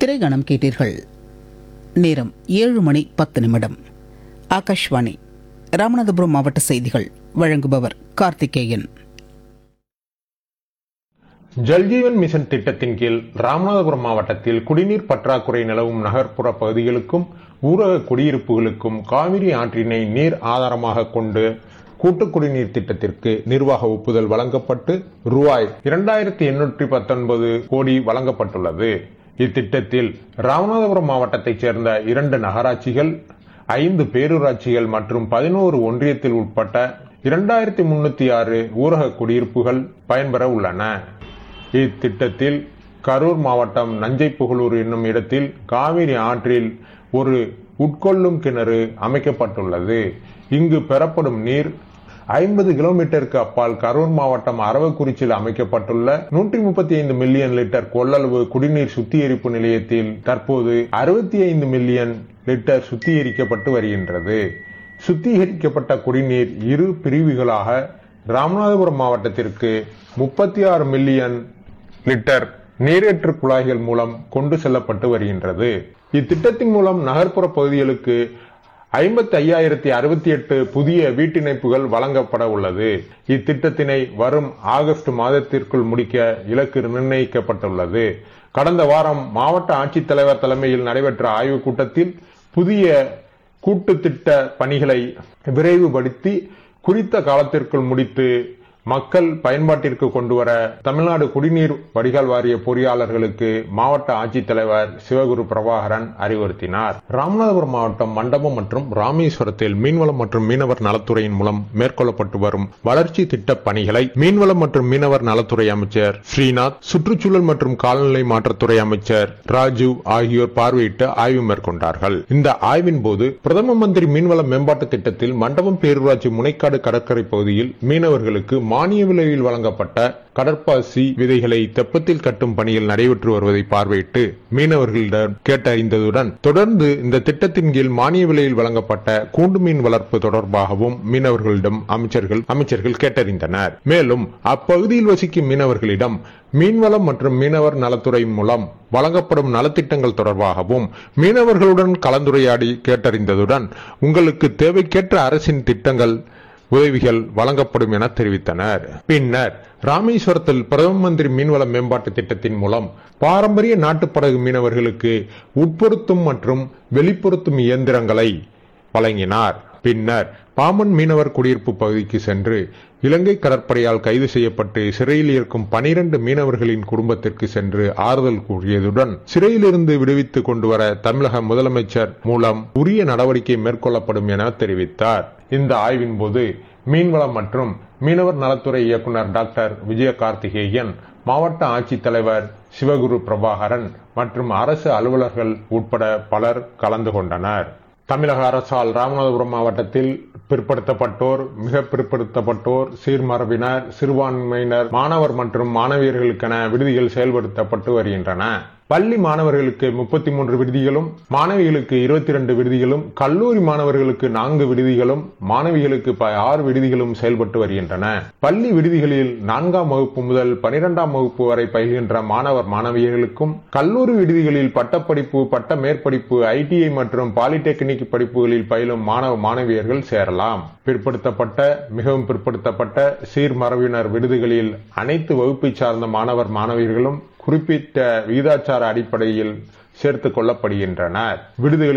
திரைகணம் கேட்டீர்கள் நேரம் ஏழு மணி பத்து நிமிடம் ஆகாஷ்வாணி ராமநாதபுரம் மாவட்ட செய்திகள் வழங்குபவர் கார்த்திகேயன் ஜல்ஜீவன் மிஷன் திட்டத்தின் கீழ் ராமநாதபுரம் மாவட்டத்தில் குடிநீர் பற்றாக்குறை நிலவும் நகர்ப்புற பகுதிகளுக்கும் ஊரக குடியிருப்புகளுக்கும் காவிரி ஆற்றினை நீர் ஆதாரமாக கொண்டு கூட்டு குடிநீர் திட்டத்திற்கு நிர்வாக ஒப்புதல் வழங்கப்பட்டு ரூபாய் இரண்டாயிரத்தி எண்ணூற்றி பத்தொன்பது கோடி வழங்கப்பட்டுள்ளது இத்திட்டத்தில் ராமநாதபுரம் மாவட்டத்தைச் சேர்ந்த இரண்டு நகராட்சிகள் ஐந்து பேரூராட்சிகள் மற்றும் பதினோரு ஒன்றியத்தில் உட்பட்ட இரண்டாயிரத்தி முன்னூத்தி ஆறு ஊரக குடியிருப்புகள் பயன்பெற உள்ளன இத்திட்டத்தில் கரூர் மாவட்டம் நஞ்சைப்புகலூர் என்னும் இடத்தில் காவிரி ஆற்றில் ஒரு உட்கொள்ளும் கிணறு அமைக்கப்பட்டுள்ளது இங்கு பெறப்படும் நீர் ஐம்பது கிலோமீட்டருக்கு அப்பால் கரூர் மாவட்டம் அரவக்குறிச்சியில் அமைக்கப்பட்டுள்ள நூற்றி முப்பத்தி ஐந்து மில்லியன் லிட்டர் கொள்ளளவு குடிநீர் சுத்திகரிப்பு நிலையத்தில் தற்போது அறுபத்தி ஐந்து மில்லியன் லிட்டர் சுத்திகரிக்கப்பட்டு வருகின்றது சுத்திகரிக்கப்பட்ட குடிநீர் இரு பிரிவுகளாக ராமநாதபுரம் மாவட்டத்திற்கு முப்பத்தி ஆறு மில்லியன் லிட்டர் நீரேற்று குழாய்கள் மூலம் கொண்டு செல்லப்பட்டு வருகின்றது இத்திட்டத்தின் மூலம் நகர்ப்புற பகுதிகளுக்கு ஐம்பத்தி ஐயாயிரத்தி அறுபத்தி எட்டு புதிய வீட்டிணைப்புகள் வழங்கப்பட உள்ளது இத்திட்டத்தினை வரும் ஆகஸ்ட் மாதத்திற்குள் முடிக்க இலக்கு நிர்ணயிக்கப்பட்டுள்ளது கடந்த வாரம் மாவட்ட ஆட்சித்தலைவர் தலைமையில் நடைபெற்ற ஆய்வுக் கூட்டத்தில் புதிய கூட்டு திட்ட பணிகளை விரைவுபடுத்தி குறித்த காலத்திற்குள் முடித்து மக்கள் பயன்பாட்டிற்கு கொண்டுவர தமிழ்நாடு குடிநீர் வடிகால் வாரிய பொறியாளர்களுக்கு மாவட்ட ஆட்சித்தலைவர் சிவகுரு பிரபாகரன் அறிவுறுத்தினார் ராமநாதபுரம் மாவட்டம் மண்டபம் மற்றும் ராமேஸ்வரத்தில் மீன்வளம் மற்றும் மீனவர் நலத்துறையின் மூலம் மேற்கொள்ளப்பட்டு வரும் வளர்ச்சி திட்ட பணிகளை மீன்வளம் மற்றும் மீனவர் நலத்துறை அமைச்சர் ஸ்ரீநாத் சுற்றுச்சூழல் மற்றும் காலநிலை மாற்றத்துறை அமைச்சர் ராஜு ஆகியோர் பார்வையிட்டு ஆய்வு மேற்கொண்டார்கள் இந்த ஆய்வின் போது பிரதம மந்திரி மீன்வள மேம்பாட்டு திட்டத்தில் மண்டபம் பேரூராட்சி முனைக்காடு கடற்கரை பகுதியில் மீனவர்களுக்கு மானிய விலையில் வழங்கப்பட்ட கடற்பாசி விதைகளை தெப்பத்தில் கட்டும் பணியில் நடைபெற்று வருவதை பார்வையிட்டு மீனவர்களிடம் கேட்டறிந்ததுடன் தொடர்ந்து இந்த திட்டத்தின் கீழ் மானிய விலையில் வழங்கப்பட்ட கூண்டு மீன் வளர்ப்பு தொடர்பாகவும் மீனவர்களிடம் அமைச்சர்கள் அமைச்சர்கள் கேட்டறிந்தனர் மேலும் அப்பகுதியில் வசிக்கும் மீனவர்களிடம் மீன்வளம் மற்றும் மீனவர் நலத்துறை மூலம் வழங்கப்படும் நலத்திட்டங்கள் தொடர்பாகவும் மீனவர்களுடன் கலந்துரையாடி கேட்டறிந்ததுடன் உங்களுக்கு தேவைக்கேற்ற அரசின் திட்டங்கள் உதவிகள் வழங்கப்படும் என தெரிவித்தனர் பின்னர் ராமேஸ்வரத்தில் பிரதம மந்திரி மீன்வள மேம்பாட்டு திட்டத்தின் மூலம் பாரம்பரிய நாட்டுப்படகு மீனவர்களுக்கு உட்பொருத்தும் மற்றும் வெளிப்படுத்தும் இயந்திரங்களை வழங்கினார் பின்னர் பாமன் மீனவர் குடியிருப்பு பகுதிக்கு சென்று இலங்கை கடற்படையால் கைது செய்யப்பட்டு சிறையில் இருக்கும் பனிரண்டு மீனவர்களின் குடும்பத்திற்கு சென்று ஆறுதல் கூறியதுடன் சிறையிலிருந்து விடுவித்து கொண்டு வர தமிழக முதலமைச்சர் மூலம் உரிய நடவடிக்கை மேற்கொள்ளப்படும் என தெரிவித்தார் இந்த ஆய்வின் போது மீன்வளம் மற்றும் மீனவர் நலத்துறை இயக்குநர் டாக்டர் விஜய கார்த்திகேயன் மாவட்ட ஆட்சித்தலைவர் சிவகுரு பிரபாகரன் மற்றும் அரசு அலுவலர்கள் உட்பட பலர் கலந்து கொண்டனர் தமிழக அரசால் ராமநாதபுரம் மாவட்டத்தில் பிற்படுத்தப்பட்டோர் மிக பிற்படுத்தப்பட்டோர் சீர்மரபினர் சிறுபான்மையினர் மாணவர் மற்றும் மாணவியர்களுக்கென விடுதிகள் செயல்படுத்தப்பட்டு வருகின்றன பள்ளி மாணவர்களுக்கு முப்பத்தி மூன்று விடுதிகளும் மாணவிகளுக்கு இருபத்தி இரண்டு விடுதிகளும் கல்லூரி மாணவர்களுக்கு நான்கு விடுதிகளும் மாணவிகளுக்கு ஆறு விடுதிகளும் செயல்பட்டு வருகின்றன பள்ளி விடுதிகளில் நான்காம் வகுப்பு முதல் பனிரெண்டாம் வகுப்பு வரை பயில்கின்ற மாணவர் மாணவியர்களுக்கும் கல்லூரி விடுதிகளில் பட்டப்படிப்பு பட்ட மேற்படிப்பு ஐடிஐ மற்றும் பாலிடெக்னிக் படிப்புகளில் பயிலும் மாணவ மாணவியர்கள் சேரலாம் பிற்படுத்தப்பட்ட மிகவும் பிற்படுத்தப்பட்ட சீர்மரபினர் விடுதிகளில் அனைத்து வகுப்பை சார்ந்த மாணவர் மாணவியர்களும் குறிப்பிட்ட விகிதாச்சார அடிப்படையில் சேர்த்துக் கொள்ளப்படுகின்றனர் விடுதிகளில்